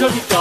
미션이다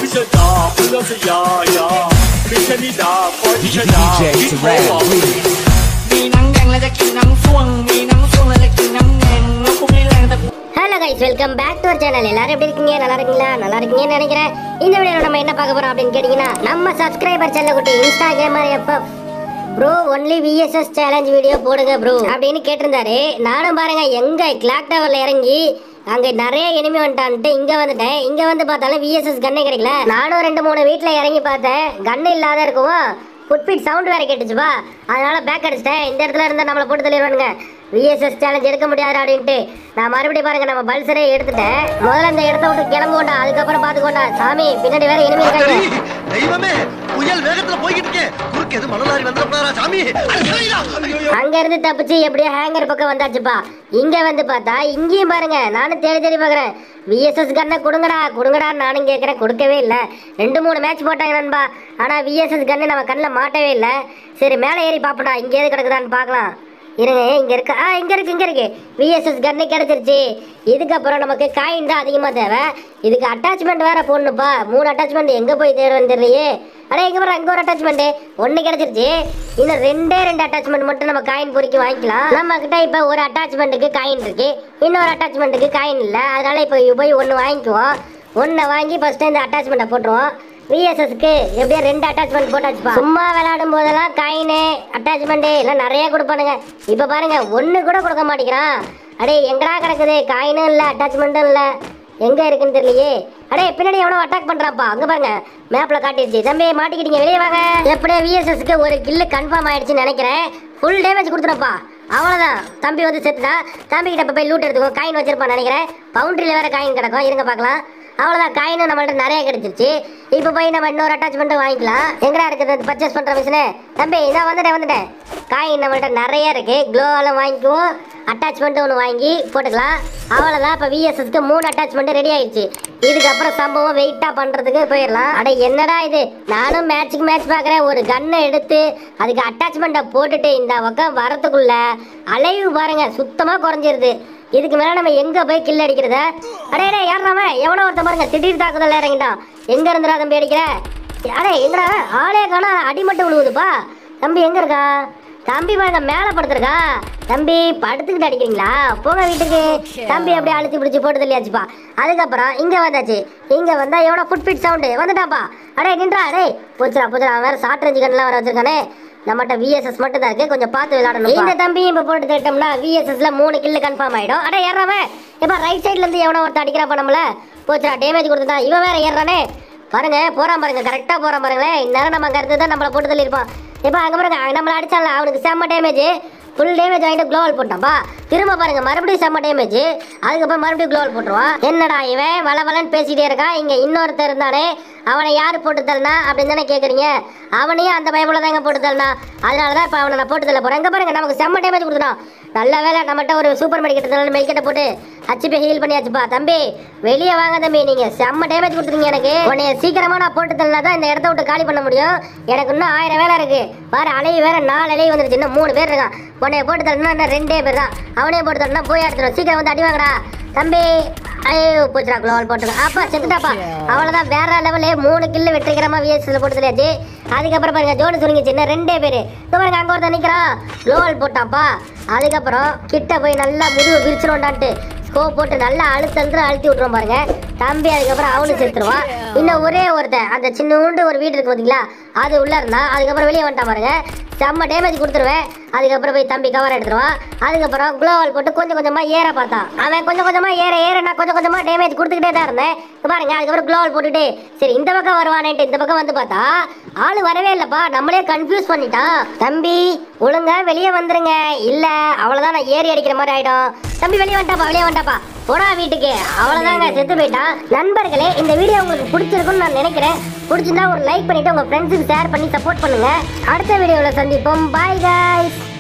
미션이다 불러서 야야 미션이다 미션이다 DJ Terrell, please. มีหนังแดงแล้วจะกินหนังฟ่วง มีหนังฟ่วงแล้วจะกินหนังแดงแล้วกูไม่แรงแต่กู hello guys welcome back to our channel எல்லாரும் எப்படி இருக்கீங்க நல்லா இருக்கீங்களா நல்லா இருக்கீங்கன்னு நினைக்கிறேன் இந்த வீடியோல நம்ம என்ன பார்க்க போறோம் அப்படின்னு கேட்டீங்கன்னா நம்ம சப்ஸ்கிரைபர் செல்ல குட்டி Insta gamer FF bro only VSS challenge video போடுங்க ப்ரோ அப்படின்னு கேட்டிருந்தாரு நானும் பாருங்க எங்க கிளாக் டவர்ல இறங்கி அங்க நிறைய எனிமி வந்துட்டான்ட்டு இங்க வந்துட்டேன் இங்க வந்து பார்த்தாலும் விஎஸ்எஸ் கன்னே கிடைக்கல நானும் ரெண்டு மூணு வீட்ல இறங்கி பார்த்தேன் கன்னு இல்லாத இருக்கவும் ஃபுட்பீட் சவுண்ட் வேற கேட்டுச்சுப்பா அதனால பேக் அடிச்சிட்டேன் இந்த இடத்துல இருந்தா நம்மளை போட்டு தள்ளிடுவானுங்க விஎஸ்எஸ் சேலஞ்ச் எடுக்க முடியாது அப்படின்ட்டு நான் மறுபடியும் பாருங்க நம்ம பல்சரே எடுத்துட்டேன் முதல்ல இந்த இடத்த விட்டு கிளம்புவோண்டா அதுக்கப்புறம் பார்த்துக்கோண்டா சாமி பின்னாடி வேற இனிமே இருக்காங்க தெய்வமே புயல் வேகத்துல போய்கிட்டு இருக்கேன் குறுக்கு எது மணலாரி வந்துடப்படாரா சாமி அட, சரிடா. ஐயோ. அங்க இருந்து தப்பிச்சு எப்படியோ ஹேங்கர் பக்கம் வந்தாச்சுப்பா இங்க வந்து பார்த்தா இங்கேயும் பாருங்க நானும் தேடி தேடி பாக்குறேன் விஎஸ்எஸ் கண்ணை கொடுங்கடா கொடுங்கடா நானும் கேட்கறேன் கொடுக்கவே இல்லை ரெண்டு மூணு மேட்ச் போட்டாங்க நண்பா ஆனா விஎஸ்எஸ் கண்ணு நம்ம கண்ணில் மாட்டவே இல்லை சரி மேலே ஏறி பாப்படா இங்க எது கிடக்குதான்னு பார்க்கலாம் இருங்க இங்க இருக்கு ஆ இங்க இருக்கு இங்க இருக்கு விஎஸ்எஸ் கன்னு கிடைச்சிருச்சு இதுக்கப்புறம் நமக்கு காயின் தான் அதிகமா தேவை இதுக்கு அட்டாச்மெண்ட் வேற போடணுப்பா மூணு அட்டாச்மெண்ட் எங்க போய் தேடுன்னு தெரியலையே அடே இங்க பாரு அங்க ஒரு அட்டாச்மெண்ட் ஒன்னு கிடைச்சிருச்சு இன்னும் ரெண்டே ரெண்டு அட்டாச்மெண்ட் மட்டும் நம்ம காயின் பொறுக்கி வாங்கிக்கலாம் நம்ம கிட்ட இப்ப ஒரு அட்டாச்மெண்ட்டுக்கு காயின் இருக்கு இன்னொரு அட்டாச்மெண்ட்டுக்கு காயின் இல்ல அதனால இப்போ போய் ஒன்னு வாங்கிக்குவோம் ஒன்னை வாங்கி ஃபர்ஸ்ட் இந்த அட்டாச்மெண்ட்டை போட்டுருவோம் விஎஸ்எஸ்க்கு எப்படியோ ரெண்டு அட்டாச்மெண்ட் போட்டாச்சுப்பா சும்மா விளையாடும் போதெல்லாம் காயின் அட்டாச்மெண்ட் எல்லாம் நிறைய கொடுப்பானுங்க இப்போ பாருங்க ஒன்று கூட கொடுக்க மாட்டேங்கிறான் அடே எங்கடா கிடக்குது காயினும் இல்லை அட்டாச்மெண்ட்டும் இல்லை எங்க இருக்குன்னு தெரியலையே அடே பின்னாடி எவ்வளோ அட்டாக் பண்றாப்பா அங்க பாருங்க மேப்ல காட்டிடுச்சு தம்பி மாட்டிக்கிட்டீங்க வெளியே வாங்க எப்படியே விஎஸ்எஸ்க்கு ஒரு கில்லு கன்ஃபார்ம் ஆயிடுச்சுன்னு நினைக்கிறேன் ஃபுல் டேமேஜ் கொடுத்துறப்பா அவ்வளோதான் தம்பி வந்து செத்துட்டான் தம்பி கிட்ட இப்ப போய் லூட் எடுத்துக்கோ காயின் வச்சிருப்பான்னு நினைக்கிறேன் பவுண்டரியில் வேற காயின் கிடக்கும் இருங்க பார்க்கலாம் அவ்வளோதான் காயினும் நம்மள்ட்ட நிறைய கிடைச்சிருச்சு இப்போ போய் நம்ம இன்னொரு அட்டாச்மெண்ட்டும் வாங்கிக்கலாம் எங்கடா இருக்குது பர்ச்சேஸ் பண்ணுற மிஷினு தம்பி இதான் வந்துட்டேன் வந்துட்டேன் காயின் நம்மள்ட்ட நிறைய இருக்கு க்ளோவெல்லாம் வாங்கிக்குவோம் அட்டாச்மெண்ட் ஒன்று வாங்கி போட்டுக்கலாம் அவ்வளோதான் இப்போ விஎஸ்எஸ்க்கு மூணு அட்டாச்மெண்ட் ரெடி ஆயிடுச்சு இதுக்கப்புறம் சம்பவம் வெயிட்டாக பண்ணுறதுக்கு போயிடலாம் அட என்னடா இது நானும் மேட்ச்சுக்கு மேட்ச் பார்க்குறேன் ஒரு கன்னை எடுத்து அதுக்கு அட்டாச்மெண்ட்டை போட்டுட்டு இந்த பக்கம் வரத்துக்குள்ள அலைவு பாருங்க சுத்தமாக குறைஞ்சிருது இதுக்கு மேலே நம்ம எங்கே போய் கில் அடிக்கிறத அடே அடே யார் அவன் எவனோ ஒருத்தன் பாருங்க திடீர் தாக்குதல் இறங்கிட்டான் எங்கே இருந்துடா தம்பி அடிக்கிற அடே எங்கடா ஆளே காணா அடி மட்டும் விழுவுதுப்பா தம்பி எங்கே இருக்கா தம்பி பாருங்க மேலே படுத்துருக்கா தம்பி படுத்துக்கிட்டு அடிக்கிறீங்களா போங்க வீட்டுக்கு தம்பி அப்படியே அழுத்தி பிடிச்சி போட்டு தள்ளியாச்சுப்பா அதுக்கப்புறம் இங்கே வந்தாச்சு இங்கே வந்தா எவ்வளோ ஃபுட் பிட் சவுண்டு வந்துட்டாப்பா அடே நின்றா அடே போச்சுடா போச்சுடா அவன் வேற ஷார்ட் ரேஞ்சு கண்ணில் வர வச்சிருக்கானே நம்மகிட்ட விஎஸ்எஸ் மட்டும் தான் இருக்கு கொஞ்சம் பார்த்து விளையாடணும் இந்த தம்பி இப்போ போட்டு திட்டோம்னா விஎஸ்எஸ்ல மூணு கில்லு கன்ஃபார்ம் ஆயிடும் அடே ஏறாம இப்போ ரைட் சைடுல இருந்து எவனோ ஒருத்தன் அடிக்கிறாப்பா நம்மள போச்சுடா டேமேஜ் கொடுத்துட்டான் இவன் வேற ஏறானே பாருங்க போறான் பாருங்க கரெக்டா போறான் பாருங்களேன் இந்நேரம் நம்ம அங்க இருந்து தான் நம்மள போட்டு தள்ளியிருப்பான் இப்போ அங்க பாருங்க அவன் நம்மள அடிச்சான்ல அவனுக்கு செம்ம டேமேஜ் ஃபுல் டேமேஜ் வாங்கிட்டு க்ளோவல் போட்டான்பா திரும்ப பாருங்க மறுபடியும் செம்ம டேமேஜ் அதுக்கப்புறம் மறுபடியும் க்ளோவல் போட்டுருவான் என்னடா இவன் வள வளன்னு பேசிட்டே இருக்கான் இங்க இன்னொருத்தர் இருந்தானே அவனை யாரு போட்டு தள்ளனா அப்படின்னு தானே கேக்குறீங்க அவனையும் அந்த பயப்புல தாங்க போட்டு தள்ளனா அதனால தான் இப்போ அவனை நான் போட்டு தள்ள போறேன் எங்க பாருங்க நமக்கு செம்ம டேமேஜ் கொடுத்துட்டான் நல்ல வேலை நம்மகிட்ட ஒரு சூப்பர் மெடிக்கெட் மெடிக்கெட்டை போட்டு ஹச்சிபி ஹீல் பண்ணியாச்சுப்பா தம்பி வெளியே வாங்க தம்பி நீங்க செம்ம டேமேஜ் கொடுத்துருங்க எனக்கு உன்னைய சீக்கிரமா நான் போட்டு தள்ளனா தான் இந்த இடத்த விட்டு காலி பண்ண முடியும் எனக்கு இன்னும் ஆயிரம் வேலை இருக்கு வேற அலை வேற நாலு அலை வந்துருச்சு இன்னும் மூணு பேர் இருக்கான் உன்னைய போட்டு தள்ளனா இன்னும் ரெண்டே பேர் தான் அவனே போட்டு தள்ளனா போய் எடுத்துரும் சீக்கிரம் வந்து அடி வாங்கடா தம்பி ஐயோ போச்சுடா குளோவல் போட்டுருங்க அப்பா செத்துட்டாப்பா அவ்வளோதான் வேற லெவலு மூணு கில்லு வெற்றிகரமா விஎஸ்எஸ்ல போட்டு தெரியாச்சு அதுக்கப்புறம் பாருங்க ஜோடி சுருங்கிச்சு இன்னும் ரெண்டே பேர் இப்போ பாருங்க அங்கே ஒருத்தன் நிற்கிறான் குளோவல் போட்டான்ப்பா அதுக்கப்புறம் கிட்ட போய் நல்லா முதுகு விரிச்சிடும்டான்ட்டு ஸ்கோப் போட்டு நல்லா அழுத்தழுத்து அழுத்தி விட்டுருவோம் பாருங்க தம்பி அதுக்கப்புறம் அவனு செத்துருவான் இன்னும் ஒரே ஒருத்தன் அந்த சின்னூண்டு ஒரு வீடு இருக்கு பார்த்தீங்களா அது உள்ள இருந்தா அதுக்கப்புறம் வெளியே வந்துட்டான் பாருங்க செம்ம டேமேஜ் கொடுத்துருவேன் அதுக்கப்புறம் போய் தம்பி கவர் எடுத்துருவான் அதுக்கப்புறம் குளோவால் போட்டு கொஞ்சம் கொஞ்சமா ஏற பார்த்தான் அவன் கொஞ்சம் கொஞ்சமா ஏற ஏற நான் கொஞ்சம் கொஞ்சமா டேமேஜ் கொடுத்துக்கிட்டே தான் இருந்தேன் இப்ப பாருங்க அதுக்கப்புறம் குளோவால் போட்டுட்டு சரி இந்த பக்கம் வருவானேன்ட்டு இந்த பக்கம் வந்து பார்த்தா ஆளு வரவே இல்லப்பா நம்மளே கன்ஃபியூஸ் பண்ணிட்டான் தம்பி ஒழுங்கா வெளியே வந்துருங்க இல்ல அவ்வளவுதான் நான் ஏறி அடிக்கிற மாதிரி ஆயிடும் தம்பி வெளியே வந்துட்டாப்பா வெளியே வந்துட்டாப்பா போடா வீட்டுக்கு அவ்வளவுதாங்க செத்து போயிட்டான் நண்பர்களே இந்த வீடியோ உங்களுக்கு பிடிச்சிருக்கும்னு நான் நினைக்கிறேன் பிடிச்சிருந்தா ஒரு லைக் பண்ணிட்டு உங்க ஃப்ரெண்ட்ஸுக்கு ஷேர் பண்ணி சப்போர்ட் பண்ணுங்க அடுத்த வீடியோவில் சந்திப்போம் பாய் guys